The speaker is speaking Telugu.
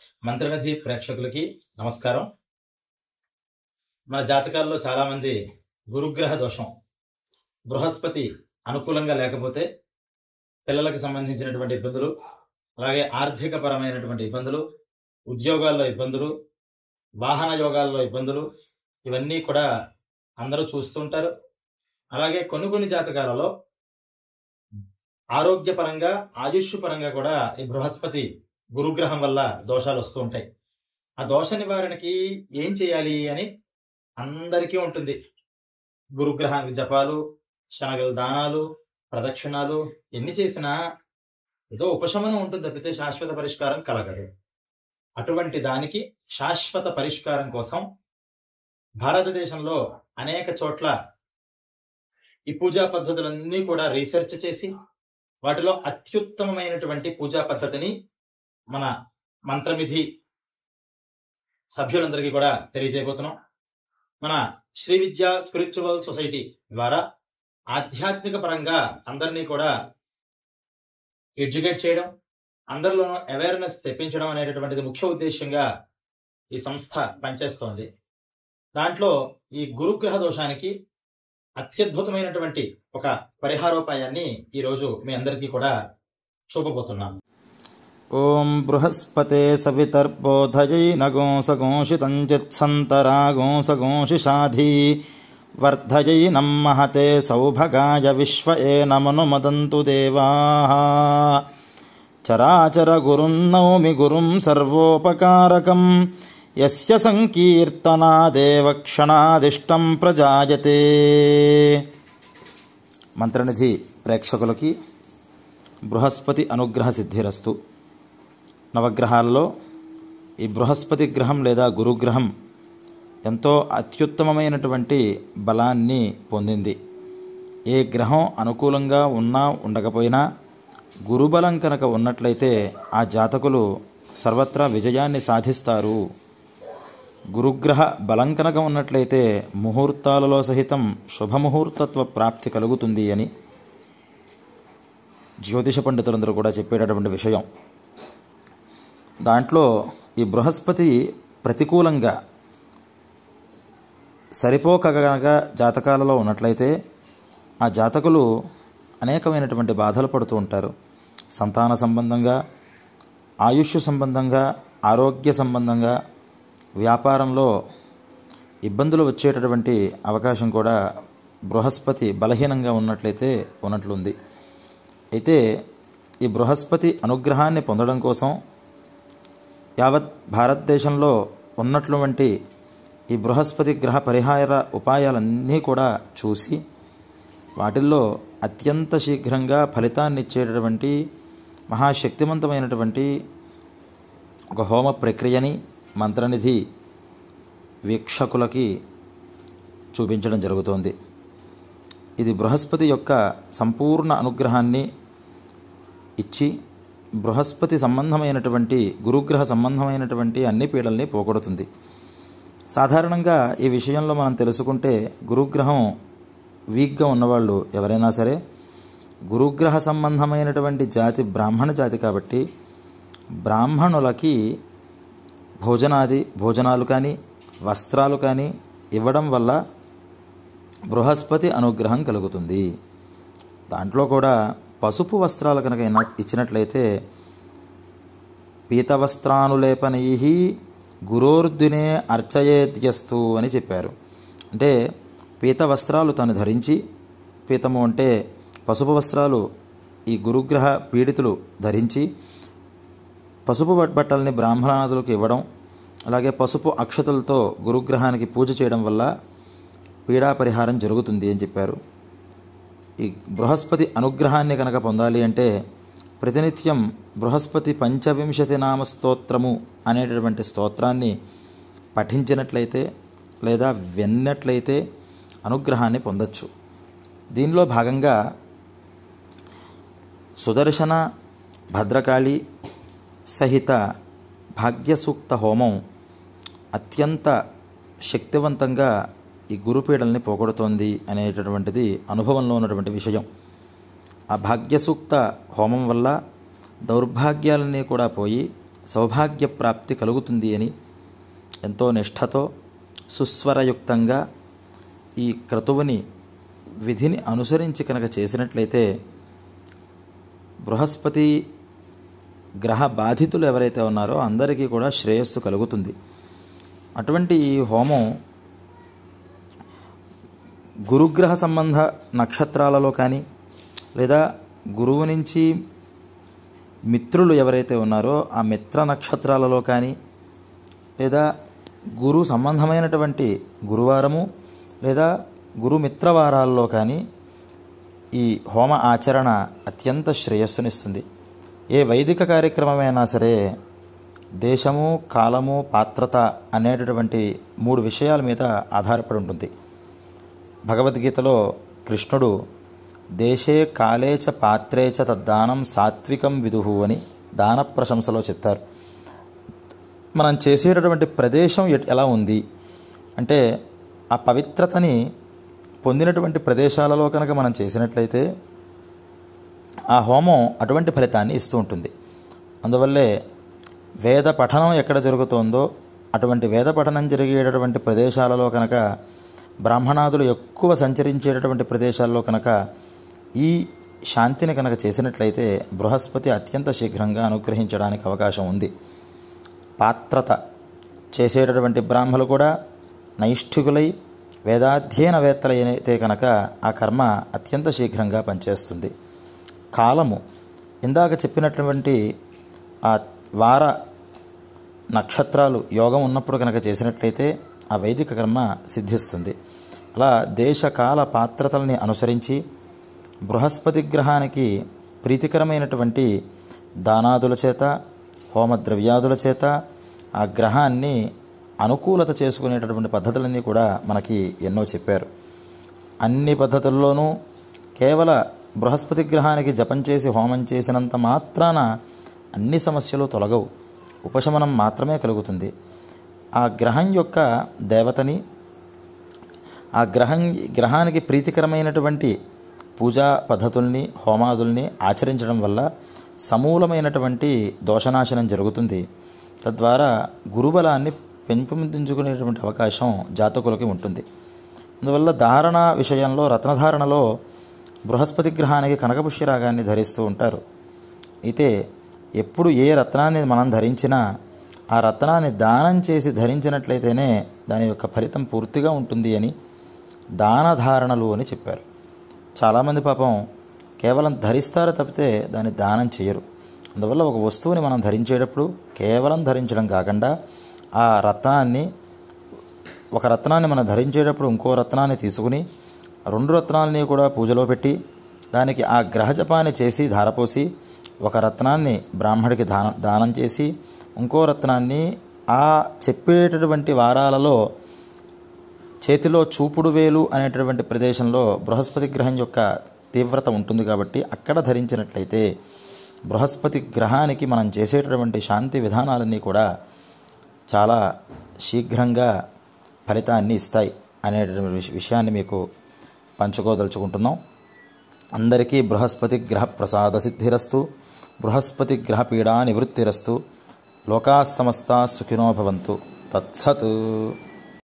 మంత్రనిధి ప్రేక్షకులకి నమస్కారం మన జాతకాల్లో చాలా మంది గురుగ్రహ దోషం బృహస్పతి అనుకూలంగా లేకపోతే పిల్లలకు సంబంధించినటువంటి ఇబ్బందులు అలాగే ఆర్థిక పరమైనటువంటి ఇబ్బందులు ఉద్యోగాల్లో ఇబ్బందులు వాహన యోగాల్లో ఇబ్బందులు ఇవన్నీ కూడా అందరూ చూస్తుంటారు అలాగే కొన్ని కొన్ని జాతకాలలో ఆరోగ్యపరంగా ఆయుష్ పరంగా కూడా ఈ బృహస్పతి గురుగ్రహం వల్ల దోషాలు వస్తూ ఉంటాయి ఆ దోష నివారణకి ఏం చేయాలి అని అందరికీ ఉంటుంది గురుగ్రహానికి జపాలు శనగల దానాలు ప్రదక్షిణాలు ఎన్ని చేసినా ఏదో ఉపశమనం ఉంటుంది తప్పితే శాశ్వత పరిష్కారం కలగదు అటువంటి దానికి శాశ్వత పరిష్కారం కోసం భారతదేశంలో అనేక చోట్ల ఈ పూజా పద్ధతులన్నీ కూడా రీసెర్చ్ చేసి వాటిలో అత్యుత్తమమైనటువంటి పూజా పద్ధతిని మన మంత్రమిధి సభ్యులందరికీ కూడా తెలియజేయబోతున్నాం మన శ్రీ విద్యా స్పిరిచువల్ సొసైటీ ద్వారా ఆధ్యాత్మిక పరంగా అందరినీ కూడా ఎడ్యుకేట్ చేయడం అందరిలోనూ అవేర్నెస్ తెప్పించడం అనేటటువంటిది ముఖ్య ఉద్దేశంగా ఈ సంస్థ పనిచేస్తోంది దాంట్లో ఈ గురుగ్రహ దోషానికి అత్యద్భుతమైనటువంటి ఒక పరిహారోపాయాన్ని ఈరోజు మీ అందరికీ కూడా చూపబోతున్నాను ॐ बृहस्पते सवितर्बोधयै नगोंसगोंशितञ्चित्सन्तरागोंसगोंशिषाधी वर्धयै नं महते सौभगाय विश्व एनमनुमदन्तु देवाः चराचरगुरुं नौमि गुरुं सर्वोपकारकम् यस्य सङ्कीर्तनादेव क्षणादिष्टं प्रजायते మంత్రనిధి ప్రేక్షకులకి బృహస్పతి అనుగ్రహ సిద్ధిరస్తు నవగ్రహాల్లో ఈ బృహస్పతి గ్రహం లేదా గురుగ్రహం ఎంతో అత్యుత్తమమైనటువంటి బలాన్ని పొందింది ఏ గ్రహం అనుకూలంగా ఉన్నా ఉండకపోయినా గురుబలం కనుక ఉన్నట్లయితే ఆ జాతకులు సర్వత్రా విజయాన్ని సాధిస్తారు గురుగ్రహ బలం కనుక ఉన్నట్లయితే ముహూర్తాలలో సహితం శుభముహూర్తత్వ ప్రాప్తి కలుగుతుంది అని జ్యోతిష పండితులందరూ కూడా చెప్పేటటువంటి విషయం దాంట్లో ఈ బృహస్పతి ప్రతికూలంగా సరిపోక గనక జాతకాలలో ఉన్నట్లయితే ఆ జాతకులు అనేకమైనటువంటి బాధలు పడుతూ ఉంటారు సంతాన సంబంధంగా ఆయుష్ సంబంధంగా ఆరోగ్య సంబంధంగా వ్యాపారంలో ఇబ్బందులు వచ్చేటటువంటి అవకాశం కూడా బృహస్పతి బలహీనంగా ఉన్నట్లయితే ఉన్నట్లుంది అయితే ఈ బృహస్పతి అనుగ్రహాన్ని పొందడం కోసం యావత్ భారతదేశంలో ఉన్నటువంటి ఈ బృహస్పతి గ్రహ పరిహార ఉపాయాలన్నీ కూడా చూసి వాటిల్లో అత్యంత శీఘ్రంగా ఫలితాన్ని ఇచ్చేటటువంటి మహాశక్తివంతమైనటువంటి ఒక హోమ ప్రక్రియని మంత్రనిధి వీక్షకులకి చూపించడం జరుగుతోంది ఇది బృహస్పతి యొక్క సంపూర్ణ అనుగ్రహాన్ని ఇచ్చి బృహస్పతి సంబంధమైనటువంటి గురుగ్రహ సంబంధమైనటువంటి అన్ని పీడల్ని పోగొడుతుంది సాధారణంగా ఈ విషయంలో మనం తెలుసుకుంటే గురుగ్రహం వీక్గా ఉన్నవాళ్ళు ఎవరైనా సరే గురుగ్రహ సంబంధమైనటువంటి జాతి బ్రాహ్మణ జాతి కాబట్టి బ్రాహ్మణులకి భోజనాది భోజనాలు కానీ వస్త్రాలు కానీ ఇవ్వడం వల్ల బృహస్పతి అనుగ్రహం కలుగుతుంది దాంట్లో కూడా పసుపు వస్త్రాలు కనుక ఇచ్చినట్లయితే పీతవస్త్రానులేపనై గురోర్దినే అర్చయేద్యస్తు అని చెప్పారు అంటే పీత వస్త్రాలు తను ధరించి పీతము అంటే పసుపు వస్త్రాలు ఈ గురుగ్రహ పీడితులు ధరించి పసుపు బట్టల్ని బ్రాహ్మణాదులకు ఇవ్వడం అలాగే పసుపు అక్షతలతో గురుగ్రహానికి పూజ చేయడం వల్ల పీడా పరిహారం జరుగుతుంది అని చెప్పారు ఈ బృహస్పతి అనుగ్రహాన్ని కనుక పొందాలి అంటే ప్రతినిత్యం బృహస్పతి పంచవింశతి నామ స్తోత్రము అనేటటువంటి స్తోత్రాన్ని పఠించినట్లయితే లేదా విన్నట్లయితే అనుగ్రహాన్ని పొందొచ్చు దీనిలో భాగంగా సుదర్శన భద్రకాళి సహిత భాగ్యసూక్త హోమం అత్యంత శక్తివంతంగా ఈ గురుపీడల్ని పోగొడుతోంది అనేటటువంటిది అనుభవంలో ఉన్నటువంటి విషయం ఆ భాగ్యసూక్త హోమం వల్ల దౌర్భాగ్యాలన్నీ కూడా పోయి సౌభాగ్య ప్రాప్తి కలుగుతుంది అని ఎంతో నిష్ఠతో సుస్వరయుక్తంగా ఈ క్రతువుని విధిని అనుసరించి కనుక చేసినట్లయితే బృహస్పతి గ్రహ బాధితులు ఎవరైతే ఉన్నారో అందరికీ కూడా శ్రేయస్సు కలుగుతుంది అటువంటి ఈ హోమం గురుగ్రహ సంబంధ నక్షత్రాలలో కానీ లేదా గురువు నుంచి మిత్రులు ఎవరైతే ఉన్నారో ఆ మిత్ర నక్షత్రాలలో కానీ లేదా గురు సంబంధమైనటువంటి గురువారము లేదా గురు మిత్రవారాల్లో కానీ ఈ హోమ ఆచరణ అత్యంత శ్రేయస్సునిస్తుంది ఏ వైదిక కార్యక్రమమైనా సరే దేశము కాలము పాత్రత అనేటటువంటి మూడు విషయాల మీద ఆధారపడి ఉంటుంది భగవద్గీతలో కృష్ణుడు దేశే కాలే చ పాత్రే చ తద్దానం సాత్వికం విదుహు అని దాన ప్రశంసలో చెప్తారు మనం చేసేటటువంటి ప్రదేశం ఎట్- ఎలా ఉంది అంటే ఆ పవిత్రతని పొందినటువంటి ప్రదేశాలలో కనుక మనం చేసినట్లయితే ఆ హోమం అటువంటి ఫలితాన్ని ఇస్తూ ఉంటుంది అందువల్లే వేద పఠనం ఎక్కడ జరుగుతోందో అటువంటి వేద పఠనం జరిగేటటువంటి ప్రదేశాలలో కనుక బ్రాహ్మణాదులు ఎక్కువ సంచరించేటటువంటి ప్రదేశాల్లో కనుక ఈ శాంతిని కనుక చేసినట్లయితే బృహస్పతి అత్యంత శీఘ్రంగా అనుగ్రహించడానికి అవకాశం ఉంది పాత్రత చేసేటటువంటి బ్రాహ్మలు కూడా నైష్ఠికులై వేదాధ్యయనవేత్తలైతే కనుక ఆ కర్మ అత్యంత శీఘ్రంగా పనిచేస్తుంది కాలము ఇందాక చెప్పినటువంటి ఆ వార నక్షత్రాలు యోగం ఉన్నప్పుడు కనుక చేసినట్లయితే ఆ వైదిక కర్మ సిద్ధిస్తుంది అలా దేశకాల పాత్రతల్ని అనుసరించి బృహస్పతి గ్రహానికి ప్రీతికరమైనటువంటి దానాదుల చేత హోమద్రవ్యాదుల చేత ఆ గ్రహాన్ని అనుకూలత చేసుకునేటటువంటి పద్ధతులన్నీ కూడా మనకి ఎన్నో చెప్పారు అన్ని పద్ధతుల్లోనూ కేవల బృహస్పతి గ్రహానికి జపం చేసి హోమం చేసినంత మాత్రాన అన్ని సమస్యలు తొలగవు ఉపశమనం మాత్రమే కలుగుతుంది ఆ గ్రహం యొక్క దేవతని ఆ గ్రహం గ్రహానికి ప్రీతికరమైనటువంటి పూజా పద్ధతుల్ని హోమాదుల్ని ఆచరించడం వల్ల సమూలమైనటువంటి దోషనాశనం జరుగుతుంది తద్వారా గురుబలాన్ని పెంపొందించుకునేటువంటి అవకాశం జాతకులకి ఉంటుంది అందువల్ల ధారణ విషయంలో రత్నధారణలో బృహస్పతి గ్రహానికి కనకపుష్య రాగాన్ని ధరిస్తూ ఉంటారు అయితే ఎప్పుడు ఏ రత్నాన్ని మనం ధరించినా ఆ రత్నాన్ని దానం చేసి ధరించినట్లయితేనే దాని యొక్క ఫలితం పూర్తిగా ఉంటుంది అని దాన ధారణలు అని చెప్పారు చాలామంది పాపం కేవలం ధరిస్తారు తప్పితే దాన్ని దానం చేయరు అందువల్ల ఒక వస్తువుని మనం ధరించేటప్పుడు కేవలం ధరించడం కాకుండా ఆ రత్నాన్ని ఒక రత్నాన్ని మనం ధరించేటప్పుడు ఇంకో రత్నాన్ని తీసుకుని రెండు రత్నాలని కూడా పూజలో పెట్టి దానికి ఆ గ్రహజపాన్ని చేసి ధారపోసి ఒక రత్నాన్ని బ్రాహ్మడికి దానం దానం చేసి ఇంకో రత్నాన్ని ఆ చెప్పేటటువంటి వారాలలో చేతిలో చూపుడు వేలు అనేటటువంటి ప్రదేశంలో బృహస్పతి గ్రహం యొక్క తీవ్రత ఉంటుంది కాబట్టి అక్కడ ధరించినట్లయితే బృహస్పతి గ్రహానికి మనం చేసేటటువంటి శాంతి విధానాలన్నీ కూడా చాలా శీఘ్రంగా ఫలితాన్ని ఇస్తాయి అనేటటువంటి విష- విషయాన్ని మీకు పంచుకోదలుచుకుంటున్నాం అందరికీ బృహస్పతి గ్రహ ప్రసాద సిద్ధిరస్తు బృహస్పతి గ్రహ పీడా నివృత్తిరస్తు లోకా సమస్త సుఖినో భవంతు తత్సత్